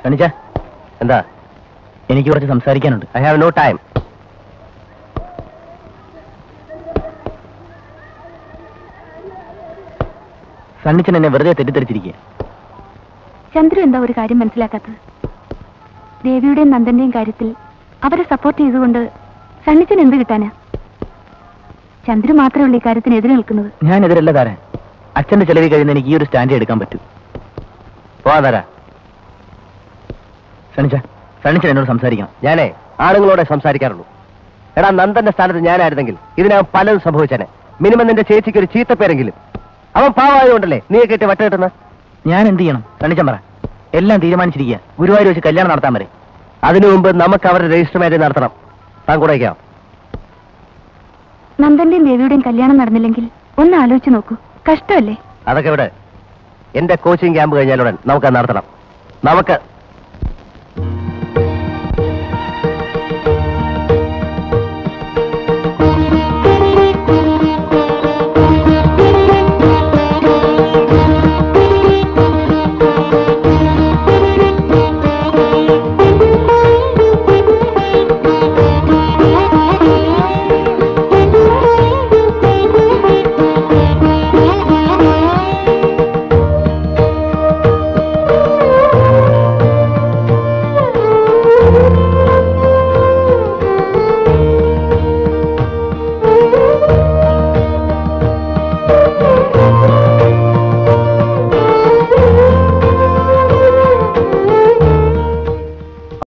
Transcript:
സണിച്ച എന്താ എനിക്ക് കുറച്ച് സംസാരിക്കാനുണ്ട് I have no time Sunnichan എന്നെ വെറുതെ തെറ്റിദ്ധരിച്ചിരിക്കുക ചന്ദ്രു എന്താ ഒരു കാര്യം മനസ്സിലാക്കാത്തത് ദേവിയുടെയും നന്ദന്റെയും കാര്യത്തിൽ അവരെ സപ്പോർട്ട് ചെയ്തുകൊണ്ട് സണ്ണിച്ചൻ എന്ത് കിട്ടാനാ ചന്ദ്രു മാത്രമേ ഉള്ളൂ ഇക്കാര്യത്തിന് എതിരെ നിൽക്കുന്നത് ഞാൻ എതിരല്ല താരൻ അച്ഛന്റെ ചെലവിൽ കഴിയുന്ന എനിക്ക് ഈ ഒരു സ്റ്റാൻഡ് എടുക്കാൻ പറ്റൂ പോവാൻ തരാ സണ്ണിച്ച സണ്ണിച്ചൻ എന്നോട് സംസാരിക്കണം ഞാനേ ആണുങ്ങളോടെ സംസാരിക്കാറുള്ളൂ എടാ നന്ദന്റെ സ്ഥാനത്ത് ഞാനായിരുന്നെങ്കിൽ ഇതിനകം പലതും സംഭവിച്ചേനെ മിനിമം നിന്റെ ചേച്ചിക്ക് ഒരു ചീത്തപ്പേരെങ്കിലും അവൻ പാവായതുകൊണ്ടല്ലേ നീ കേട്ട് വട്ട കിട്ടുന്ന ഞാൻ എന്ത് ചെയ്യണം സണ്ണിച്ചൻ പറ എല്ലാം തീരുമാനിച്ചിരിക്കുക ഗുരുവായൂർ വെച്ച് കല്യാണം നടത്താൻ വരെ അതിനു മുമ്പ് നമുക്ക് അവരുടെ രജിസ്റ്റർ മാരേജ് നടത്തണം താൻ കൂടെ വയ്ക്കാം നന്ദന്റെയും ദേവിയുടെയും കല്യാണം നടന്നില്ലെങ്കിൽ ഒന്ന് ആലോചിച്ച് നോക്കൂ കഷ്ടമല്ലേ അതൊക്കെ ഇവിടെ എന്റെ കോച്ചിങ് ക്യാമ്പ് കഴിഞ്ഞാലുടൻ നമുക്ക് അത് നടത്തണം നമുക്ക്